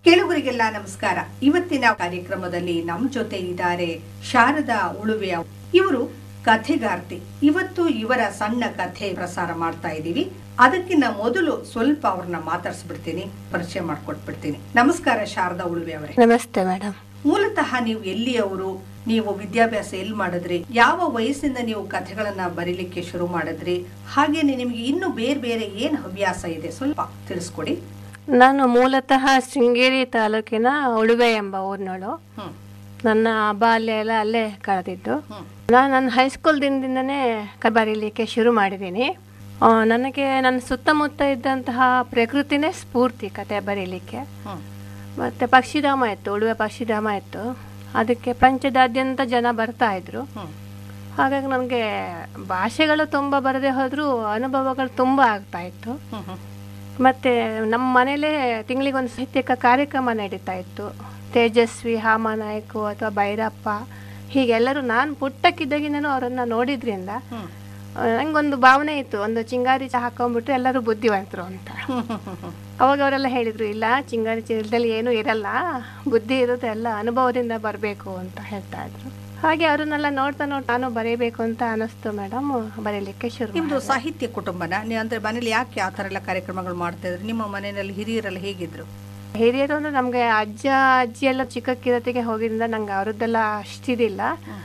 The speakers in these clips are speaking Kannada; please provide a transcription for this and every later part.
ಕೇಳುಗರಿಗೆಲ್ಲ ನಮಸ್ಕಾರ ಇವತ್ತಿನ ಕಾರ್ಯಕ್ರಮದಲ್ಲಿ ನಮ್ಮ ಜೊತೆ ಇದ್ದಾರೆ ಶಾರದಾ ಉಳುವೆ ಇವರು ಕಥೆಗಾರ್ತಿ ಇವತ್ತು ಇವರ ಸಣ್ಣ ಕಥೆ ಪ್ರಸಾರ ಮಾಡ್ತಾ ಇದ್ದೀವಿ ಅದಕ್ಕಿಂತ ಮೊದಲು ಸ್ವಲ್ಪ ಅವ್ರನ್ನ ಮಾತಾಡ್ಸ್ಬಿಡ್ತೀನಿ ಪರಿಚಯ ಮಾಡ್ಕೊಟ್ಬಿಡ್ತೀನಿ ನಮಸ್ಕಾರ ಶಾರದಾ ಉಳುವೆ ಅವರೇ ನಮಸ್ತೆ ಮೇಡಮ್ ಮೂಲತಃ ನೀವು ಎಲ್ಲಿಯವರು ನೀವು ವಿದ್ಯಾಭ್ಯಾಸ ಎಲ್ಲಿ ಮಾಡಿದ್ರಿ ಯಾವ ವಯಸ್ಸಿಂದ ನೀವು ಕಥೆಗಳನ್ನ ಬರೀಲಿಕ್ಕೆ ಶುರು ಮಾಡಿದ್ರಿ ಹಾಗೇನೆ ನಿಮ್ಗೆ ಇನ್ನು ಬೇರೆ ಬೇರೆ ಏನ್ ಹವ್ಯಾಸ ಇದೆ ಸ್ವಲ್ಪ ತಿಳಿಸ್ಕೊಡಿ ನಾನು ಮೂಲತಃ ಶೃಂಗೇರಿ ತಾಲೂಕಿನ ಉಳುವೆ ಎಂಬ ಊರಿನೋಳು ಹ್ಮ್ ನನ್ನ ಬಾಲ್ಯ ಎಲ್ಲ ಅಲ್ಲೇ ಕಳೆದಿದ್ದು ಹ್ಮ್ ನಾನು ನನ್ನ ಹೈಸ್ಕೂಲ್ ದಿನದಿಂದನೇ ಕ ಬರೀಲಿಕ್ಕೆ ಶುರು ಮಾಡಿದ್ದೀನಿ ಆ, ನನಗೆ ನನ್ನ ಸುತ್ತಮುತ್ತ ಇದ್ದಂತಹ ಪ್ರಕೃತಿನೇ ಸ್ಫೂರ್ತಿ ಕತೆ ಬರೀಲಿಕ್ಕೆ ಹ್ಮ್ ಮತ್ತು ಪಕ್ಷಿಧಾಮ ಇತ್ತು ಉಳುವೆ ಪಕ್ಷಿಧಾಮ ಇತ್ತು ಅದಕ್ಕೆ ಪಂಚದಾದ್ಯಂತ ಜನ ಬರ್ತಾ ಇದ್ರು ಹ್ಮ್ ಹಾಗಾಗಿ ನನಗೆ ಭಾಷೆಗಳು ತುಂಬ ಬರದೇ ಹೋದರೂ ಅನುಭವಗಳು ತುಂಬ ಆಗ್ತಾ ಇತ್ತು ಹ್ಮ್ ಹ್ಮ್ ಮತ್ತೆ ನಮ್ಮ ಮನೇಲೇ ತಿಂಗಳಿಗೊಂದು ಸಾಹಿತ್ಯಿಕ ಕಾರ್ಯಕ್ರಮ ನಡೀತಾ ಇತ್ತು ತೇಜಸ್ವಿ ಹಾಮನಾಯಕು ಅಥವಾ ಭೈರಪ್ಪ ಹೀಗೆಲ್ಲರೂ ನಾನು ಪುಟ್ಟಕ್ಕಿದ್ದಾಗಿನೂ ಅವರನ್ನು ನೋಡಿದ್ರಿಂದ ಹ್ಮ್ ಆ, ನಂಗೊಂದು ಭಾವನೆ ಇತ್ತು ಒಂದು ಚಿಂಗಾರಿ ಚಹಾ ಹಾಕೊಂಡ್ಬಿಟ್ರೆ ಎಲ್ಲರೂ ಬುದ್ಧಿವಂತರು ಅಂತ ಹ್ಮ್ ಹ್ಮ್ ಹ್ಮ್ ಹ್ಮ್ ಅವಾಗ ಅವರೆಲ್ಲ ಹೇಳಿದರು ಇಲ್ಲ ಚಿಂಗಾರಿ ಚೀಲದಲ್ಲಿ ಏನೂ ಇರಲ್ಲ ಬುದ್ಧಿ ಇರೋದು ಎಲ್ಲ ಅನುಭವದಿಂದ ಬರಬೇಕು ಅಂತ ಹೇಳ್ತಾ ಇದ್ರು ಹಾಗೆ ಅವರನ್ನೆಲ್ಲ ನೋಡ್ತಾ ನೋಡ್ತಾ ನಾನು ಬರೀಬೇಕು ಅಂತ ಅನಿಸ್ತು ಮೇಡಮ್ ಬರೀಲಿಕ್ಕೆ ಶುರು ನಿಮ್ದು ಮಾಡಿದೆ. ಸಾಹಿತ್ಯ ಕುಟುಂಬನ ನೀವು ಅಂದ್ರೆ ಮನೇಲಿ ಯಾಕೆ ಆ ಥರ ಎಲ್ಲ ಕಾರ್ಯಕ್ರಮಗಳು ಮಾಡ್ತಾ ಇದ್ರಿ ನಿಮ್ಮ ಮನೆಯಲ್ಲಿ ಹಿರಿಯರೆಲ್ಲ ಹೇಗಿದ್ರು ಹಿರಿಯರು ಅಂದ್ರೆ ನಮಗೆ ಅಜ್ಜ ಅಜ್ಜಿ ಎಲ್ಲ ಚಿಕ್ಕಕ್ಕಿರತ್ತಿಗೆ ಹೋಗಿದ್ರಿಂದ ನಂಗೆ ಅವರದ್ದೆಲ್ಲ ಅಷ್ಟಿದಿಲ್ಲ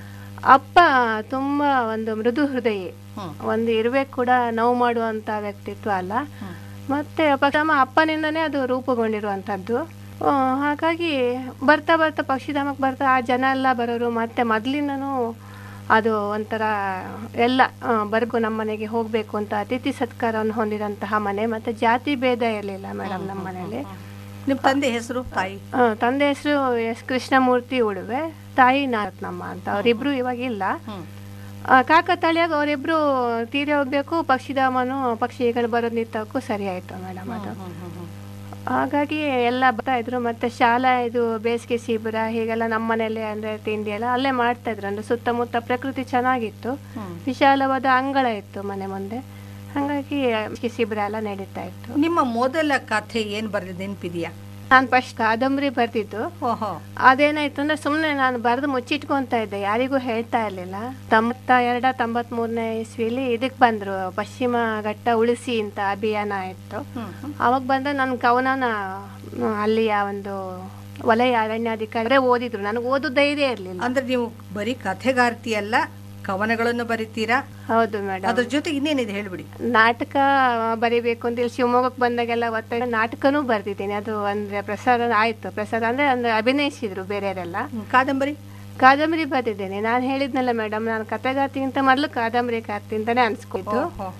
ಅಪ್ಪ ತುಂಬ ಒಂದು ಮೃದು ಹೃದಯಿ ಹ್ಮ್. ಒಂದು ಇರುವೆ ಕೂಡ ನೋವು ಮಾಡುವಂಥ ವ್ಯಕ್ತಿತ್ವ ಅಲ್ಲ ಹ್ಮ್. ಮತ್ತೆ ಪಕ್ಷಮ ಅಪ್ಪನಿಂದನೇ ಅದು ರೂಪುಗೊಂಡಿರುವಂಥದ್ದು ಆ, ಹಾಗಾಗಿ ಬರ್ತಾ ಬರ್ತಾ ಪಕ್ಷಿಧಾಮಕ್ಕೆ ಬರ್ತಾ ಆ ಜನ ಎಲ್ಲ ಬರೋರು ಮತ್ತೆ ಮೊದಲಿಂದನೂ ಅದು ಒಂಥರ ಎಲ್ಲ ಆ, ಬರ್ಗು ನಮ್ಮ ಮನೆಗೆ ಹೋಗಬೇಕು ಅಂತ ಅತಿಥಿ ಸತ್ಕಾರವನ್ನು ಹೊಂದಿದಂತಹ ಮನೆ ಮತ್ತೆ ಜಾತಿ ಭೇದ ಇರಲಿಲ್ಲ ಮೇಡಮ್ ನಮ್ಮ ಮನೆಯಲ್ಲಿ ನಿಮ್ಮ ತಂದೆ ಹೆಸರು ತಾಯಿ ಆ, ತಂದೆ ಹೆಸರು ಎಸ್ ಕೃಷ್ಣಮೂರ್ತಿ ಉಳುವೆ ತಾಯಿ ನಾರತ್ನಮ್ಮ ಅಂತ ಅವರಿಬ್ರು ಇವಾಗಿಲ್ಲ ಹ್ಮ್ ಆ, ಕಾಕತಾಳಿಯಾಗ ಅವರಿಬ್ರು ತೀರಿ ಹೋಗ್ಬೇಕು ಪಕ್ಷಿಧಾಮನು ಪಕ್ಷಿಗಳು ಬರೋದು ನಿಂತಕ್ಕೂ ಸರಿ ಆಯ್ತು ಮೇಡಮ್ ಅದು ಹ್ಮ್ ಹ್ಮ್ ಹ್ಮ್ ಹಾಗಾಗಿ ಎಲ್ಲ ಬರ್ತಾ ಇದ್ರು ಮತ್ತೆ ಶಾಲಾ ಇದು ಬೇಸಿಗೆ ಶಿಬಿರ ಹೀಗೆಲ್ಲ ನಮ್ಮ ಮನೇಲಿ ಅಂದ್ರೆ ತಿಂಡಿ ಎಲ್ಲ ಅಲ್ಲೇ ಮಾಡ್ತಾ ಇದ್ರು ಅಂದ್ರೆ ಸುತ್ತಮುತ್ತ ಪ್ರಕೃತಿ ಚೆನ್ನಾಗಿತ್ತು ಹ್ಮ್. ವಿಶಾಲವಾದ ಅಂಗಳ ಇತ್ತು ಮನೆ ಮುಂದೆ ಹಾಗಾಗಿ ಬೇಸಿಗೆ ಶಿಬಿರ ಎಲ್ಲ ನಡೀತಾ ಇತ್ತು ನಿಮ್ಮ ಮೊದಲ ಕಥೆ ಏನ್ ಬರೆದ ನೆನಪಿದೆಯಾ ನಾನು ಫಸ್ಟ್ ಕಾದಂಬರಿ ಬರ್ತಿದ್ದು ಓಹೋ ಅದೇನಾಯ್ತು ಅಂದ್ರೆ ಸುಮ್ಮನೆ ನಾನು ಬರೆದು ಮುಚ್ಚಿಟ್ಕೊಂತ ಇದ್ದೆ ಯಾರಿಗೂ ಹೇಳ್ತಾ ಇರಲಿಲ್ಲ ತೊಂಬತ್ತ ಎರಡ ತೊಂಬತ್ ಮೂರನೇ ಇಸ್ವಿಲಿ ಇದಕ್ಕೆ ಬಂದ್ರು ಪಶ್ಚಿಮ ಘಟ್ಟ ಉಳಿಸಿ ಅಂತ ಅಭಿಯಾನ ಇತ್ತು ಹ್ಮ್ ಹ್ಮ್. ಅವಾಗ ಬಂದ ನನ್ನ ಕವನನ ಮ್, ಅಲ್ಲಿಯ ಒಂದು ವಲಯ ಅರಣ್ಯಾಧಿಕಾರಿ ಓದಿದ್ರು ನನಗೆ ಓದು ಧೈರ್ಯ ಇರಲಿಲ್ಲ ಅಂದ್ರೆ ನೀವು ಬರೀ ಕಥೆಗಾರ್ತಿ ಅಲ್ಲ ಕವನಗಳನ್ನು ಬರೀತೀರಾ ಹೌದು ಮೇಡಮ್ ಅದ್ರ ಜೊತೆ ಇನ್ನೇನಿದೆ ಹೇಳ್ಬಿಡಿ ನಾಟಕ ಬರಿಬೇಕು ಅಂತ ಇಲ್ಲಿ ಶಿವಮೊಗ್ಗಕ್ಕೆ ಬಂದಾಗೆಲ್ಲ ಒತ್ತಡ ನಾಟಕನೂ ಬರ್ದಿದ್ದೀನಿ ಅದು ಅಂದ್ರೆ ಪ್ರಸಾರ ಆಯ್ತು ಪ್ರಸಾರ ಅಂದ್ರೆ ಅಂದ್ರೆ ಅಭಿನಯಿಸಿದ್ರು ಬೇರೆಯವರೆಲ್ಲ ಹ್ಮ್. ಕಾದಂಬರಿ ಕಾದಂಬರಿ ಬರೆದಿದ್ದೇನೆ ನಾನು ಹೇಳಿದ್ನಲ್ಲ ಮೇಡಮ್ ನಾನು ಕಥೆಗಾರ್ತಿಗಿಂತ ಮೊದಲು ಕಾದಂಬರಿ ಕಾರ್ತಿ ಅಂತಾನೆ ಅನ್ಸ್ಕೊಯ್ತು ಓಹೋ